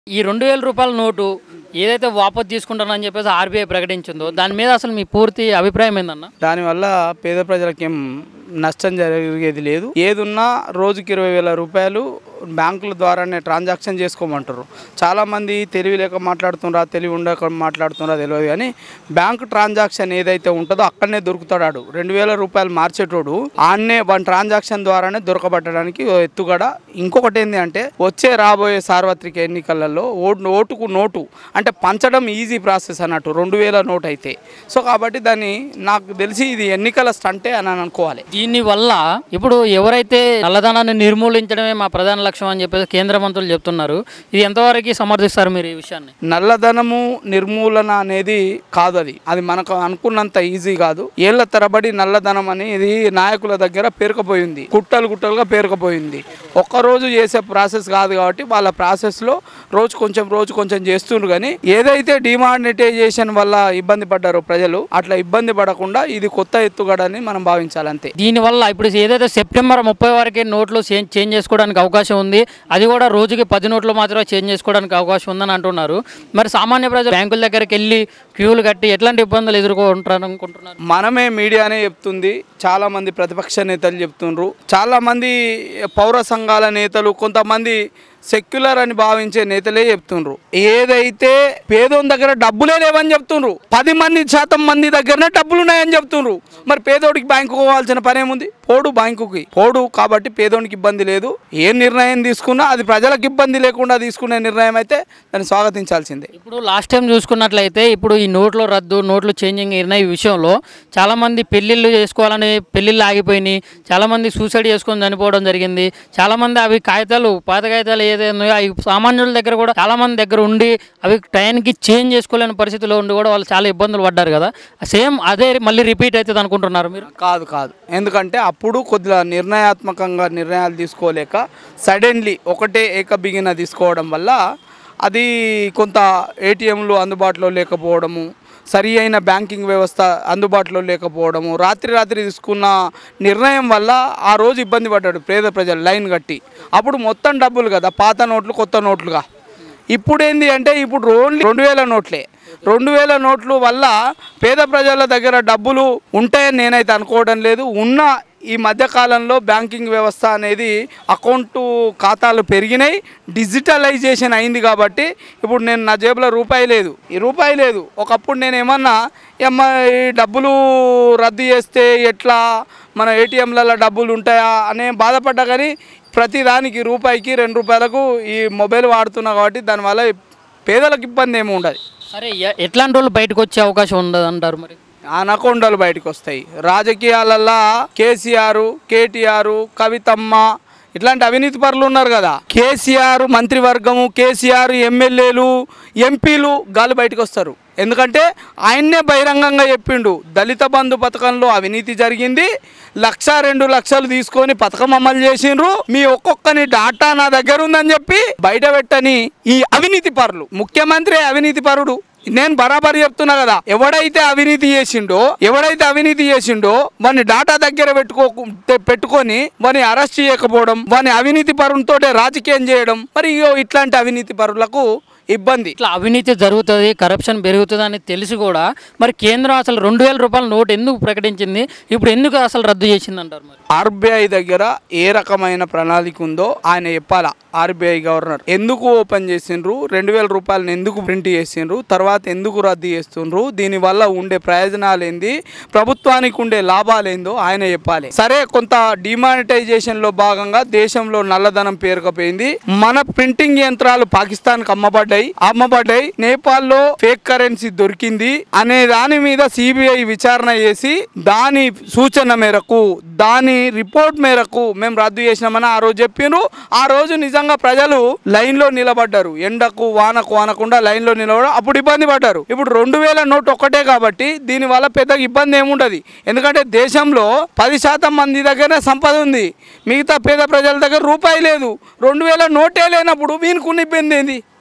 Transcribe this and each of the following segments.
ఈ రెండు వేల రూపాయల నోటు ఏదైతే వాపసు తీసుకుంటానని చెప్పేసి ఆర్బీఐ ప్రకటించిందో దాని మీద అసలు మీ పూర్తి అభిప్రాయం ఏందన్న దానివల్ల పేద ప్రజలకి ఏం నష్టం జరిగేది లేదు ఏదున్నా రోజుకి ఇరవై వేల రూపాయలు బ్యాంకుల ద్వారానే ట్రాన్సాక్షన్ చేసుకోమంటారు చాలామంది తెలివి లేక మాట్లాడుతున్నారా తెలివి ఉండక మాట్లాడుతున్నారా తెలియదు కానీ బ్యాంక్ ట్రాన్సాక్షన్ ఏదైతే ఉంటుందో అక్కడనే దొరుకుతాడు రెండు వేల రూపాయలు మార్చేటోడు ఆన్నే వన్ ట్రాన్సాక్షన్ ద్వారానే దొరకబట్టడానికి ఓ ఎత్తుగడ ఇంకొకటి ఏంటి అంటే వచ్చే రాబోయే సార్వత్రిక ఎన్నికలలో ఓటు ఓటుకు నోటు అంటే పంచడం ఈజీ ప్రాసెస్ అన్నట్టు రెండు వేల నోట్ అయితే సో కాబట్టి దాన్ని నాకు తెలిసి ఇది ఎన్నికల స్టంటే అని అనుకోవాలి దీని వల్ల ఇప్పుడు ఎవరైతే నల్లధనాన్ని నిర్మూలించడమే మా ప్రధాన లక్ష్యం అని చెప్పేసి కేంద్ర మంత్రులు చెప్తున్నారు ఇది ఎంతవరకు సమర్థిస్తారు మీరు ఈ విషయాన్ని నల్లధనము నిర్మూలన అనేది కాదు అది అది మనకు అనుకున్నంత ఈజీ కాదు ఏళ్ల తరబడి నల్లధనం అనేది నాయకుల దగ్గర పేరుకపోయింది గుట్టలు గుట్టలుగా పేరుకపోయింది ఒక్కరోజు చేసే ప్రాసెస్ కాదు కాబట్టి వాళ్ళ ప్రాసెస్లో రోజు కొంచెం రోజు కొంచెం చేస్తుండ్రు కానీ ఏదైతే డిమానిటైజేషన్ వల్ల ఇబ్బంది పడ్డారో ప్రజలు అట్లా ఇబ్బంది పడకుండా ఇది కొత్త ఎత్తుగడని మనం భావించాలి అంతే దీనివల్ల ఇప్పుడు ఏదైతే సెప్టెంబర్ ముప్పై వరకే నోట్లు చేంజ్ చేంజ్ చేసుకోవడానికి అవకాశం ఉంది అది కూడా రోజుకి పది నోట్లు మాత్రమే చేంజ్ చేసుకోవడానికి అవకాశం ఉందని అంటున్నారు మరి సామాన్య ప్రజలు బ్యాంకుల దగ్గరికి వెళ్ళి క్యూలు కట్టి ఎట్లాంటి ఇబ్బందులు ఎదుర్కొంటారు అనుకుంటున్నారు మనమే మీడియానే చెప్తుంది చాలా మంది ప్రతిపక్ష నేతలు చెప్తుండ్రు చాలా మంది పౌర సంఘాల నేతలు కొంతమంది సెక్యులర్ అని భావించే నేతలే చెప్తుండ్రు ఏదైతే పేదోని దగ్గర డబ్బులే లేవని చెప్తుండ్రు పది మంది శాతం మంది దగ్గరనే డబ్బులు ఉన్నాయని చెప్తుండ్రు మరి పేదోడికి బ్యాంకు పోవాల్సిన పనేముంది పోడు బ్యాంకుకి పోడు కాబట్టి పేదోనికి ఇబ్బంది లేదు ఏ నిర్ణయం తీసుకున్నా అది ప్రజలకు ఇబ్బంది లేకుండా తీసుకునే నిర్ణయం అయితే దాన్ని స్వాగతించాల్సిందే ఇప్పుడు లాస్ట్ టైం చూసుకున్నట్లయితే ఇప్పుడు ఈ నోట్ల రద్దు నోట్లు చేంజింగ్ అయిన ఈ విషయంలో చాలామంది పెళ్ళిళ్ళు చేసుకోవాలని పెళ్ళిళ్ళు ఆగిపోయినాయి చాలామంది సూసైడ్ చేసుకొని చనిపోవడం జరిగింది చాలామంది అవి కాగితాలు పాత కాగితాలు ఏదైతే ఉన్నాయో అవి సామాన్యుల దగ్గర కూడా చాలామంది దగ్గర ఉండి అవి టైంకి చేంజ్ చేసుకోలేని పరిస్థితిలో ఉండి కూడా వాళ్ళు చాలా ఇబ్బందులు పడ్డారు కదా సేమ్ అదే మళ్ళీ రిపీట్ అవుతుంది అనుకుంటున్నారు మీరు కాదు కాదు ఎందుకంటే అప్పుడు కొద్దిగా నిర్ణయాత్మకంగా నిర్ణయాలు తీసుకోలేక సడన్లీ ఒకటే ఏకబిగిన తీసుకోవడం వల్ల అది కొంత ఏటీఎంలు అందుబాటులో లేకపోవడము సరి అయిన బ్యాంకింగ్ వ్యవస్థ అందుబాటులో లేకపోవడము రాత్రి రాత్రి తీసుకున్న నిర్ణయం వల్ల ఆ రోజు ఇబ్బంది పడ్డాడు పేద ప్రజలు లైన్ కట్టి అప్పుడు మొత్తం డబ్బులు కదా పాత నోట్లు కొత్త నోట్లుగా ఇప్పుడు ఏంది అంటే ఇప్పుడు ఓన్లీ రెండు వేల నోట్లే రెండు వేల నోట్లు వల్ల పేద ప్రజల దగ్గర డబ్బులు ఉంటాయని నేనైతే అనుకోవడం లేదు ఉన్న ఈ మధ్యకాలంలో బ్యాంకింగ్ వ్యవస్థ అనేది అకౌంటు ఖాతాలు పెరిగినాయి డిజిటలైజేషన్ అయింది కాబట్టి ఇప్పుడు నేను నా జేబులో రూపాయి లేదు ఈ రూపాయి లేదు ఒకప్పుడు నేను ఏమన్నా ఏమ్మా ఈ డబ్బులు రద్దు చేస్తే ఎట్లా మన ఏటీఎంలలో డబ్బులు ఉంటాయా అనే బాధపడ్డా కానీ ప్రతి దానికి రూపాయికి రెండు రూపాయలకు ఈ మొబైల్ వాడుతున్నా కాబట్టి దానివల్ల పేదలకు ఇబ్బంది ఏమి ఉండదు సరే ఎ- ఎట్లాంటి వాళ్ళు బయటకు వచ్చే అవకాశం ఉండదు అంటారు మరి అనకొండలు బయటకు వస్తాయి రాజకీయాలల్లో కేసీఆర్ కేటీఆర్ కవితమ్మ ఇట్లాంటి అవినీతి పరులు ఉన్నారు కదా కేసీఆర్ మంత్రివర్గము కేసీఆర్ ఎమ్మెల్యేలు ఎంపీలు గాలు బయటకు వస్తారు ఎందుకంటే ఆయన్నే బహిరంగంగా చెప్పిండు దళిత బంధు పథకంలో అవినీతి జరిగింది లక్ష రెండు లక్షలు తీసుకొని పథకం అమలు చేసిండ్రు మీ ఒక్కొక్కని డాటా నా దగ్గర ఉందని చెప్పి బయట పెట్టని ఈ అవినీతి పరులు ముఖ్యమంత్రి అవినీతి పరుడు నేను బరాబర్ చెప్తున్నా కదా ఎవడైతే అవినీతి చేసిండో ఎవడైతే అవినీతి చేసిండో వాని డాటా దగ్గర పెట్టుకో పెట్టుకొని వాని అరెస్ట్ చేయకపోవడం వాని అవినీతి పరులతోటే రాజకీయం చేయడం మరి ఇగో ఇట్లాంటి అవినీతి పరులకు ఇబ్బంది ఇట్లా అవినీతి జరుగుతుంది కరప్షన్ పెరుగుతుంది అని తెలిసి కూడా మరి కేంద్రం అసలు రెండు వేల రూపాయల నోటు ఎందుకు ప్రకటించింది ఇప్పుడు ఎందుకు అసలు రద్దు చేసింది అంటారు మరి ఆర్బీఐ దగ్గర ఏ రకమైన ప్రణాళిక ఉందో ఆయన చెప్పాలా ఆర్బీఐ గవర్నర్ ఎందుకు ఓపెన్ చేసిండ్రు రెండు వేల రూపాయలను ఎందుకు ప్రింట్ చేసిండ్రు తర్వాత ఎందుకు రద్దు చేస్తుండ్రు దీనివల్ల ఉండే ప్రయోజనాలు ఏంది ప్రభుత్వానికి ఉండే లాభాలు ఏందో ఆయన చెప్పాలి సరే కొంత డిమానిటైజేషన్ లో భాగంగా దేశంలో నల్లధనం పేరుకపోయింది మన ప్రింటింగ్ యంత్రాలు పాకిస్తాన్ అమ్మబడ్డాయి అమ్మబడ్డాయి నేపాల్లో ఫేక్ కరెన్సీ దొరికింది అనే దాని మీద సిబిఐ విచారణ చేసి దాని సూచన మేరకు దాని రిపోర్ట్ మేరకు మేము రద్దు చేసినామని ఆ రోజు చెప్పిండ్రు ఆ రోజు నిజంగా ప్రజలు లైన్ లో నిలబడ్డారు ఎండకు వానకు వానకుండా లైన్ లో నిలబడ అప్పుడు ఇబ్బంది పడ్డారు ఇప్పుడు రెండు వేల నోట్ ఒక్కటే కాబట్టి దీని వల్ల పెద్దగా ఇబ్బంది ఏముండదు ఎందుకంటే దేశంలో పది శాతం మంది దగ్గర సంపద ఉంది మిగతా పేద ప్రజల దగ్గర రూపాయి లేదు రెండు వేల నోటే లేనప్పుడు వీనికి ఉన్న ఇబ్బంది ఏంది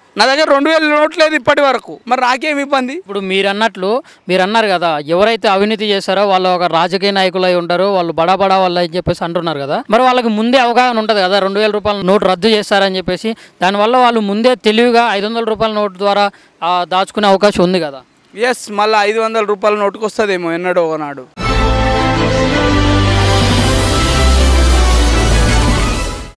నా దగ్గర రెండు వేల నోట్ లేదు ఇప్పటి వరకు మరి నాకేం ఇబ్బంది ఇప్పుడు మీరు అన్నట్లు మీరు అన్నారు కదా ఎవరైతే అవినీతి చేశారో వాళ్ళు ఒక రాజకీయ నాయకులు అయి ఉంటారో వాళ్ళు బడా బడా వాళ్ళు అని చెప్పేసి అంటున్నారు కదా మరి వాళ్ళకి ముందే అవగాహన ఉంటుంది కదా రెండు వేల రూపాయల నోటు రద్దు చేస్తారని చెప్పేసి దానివల్ల వాళ్ళు ముందే తెలివిగా ఐదు వందల రూపాయల నోటు ద్వారా ఆ, దాచుకునే అవకాశం ఉంది కదా ఎస్ మళ్ళీ ఐదు వందల రూపాయల నోటుకు వస్తుందేమో ఎన్నడో ఒకనాడు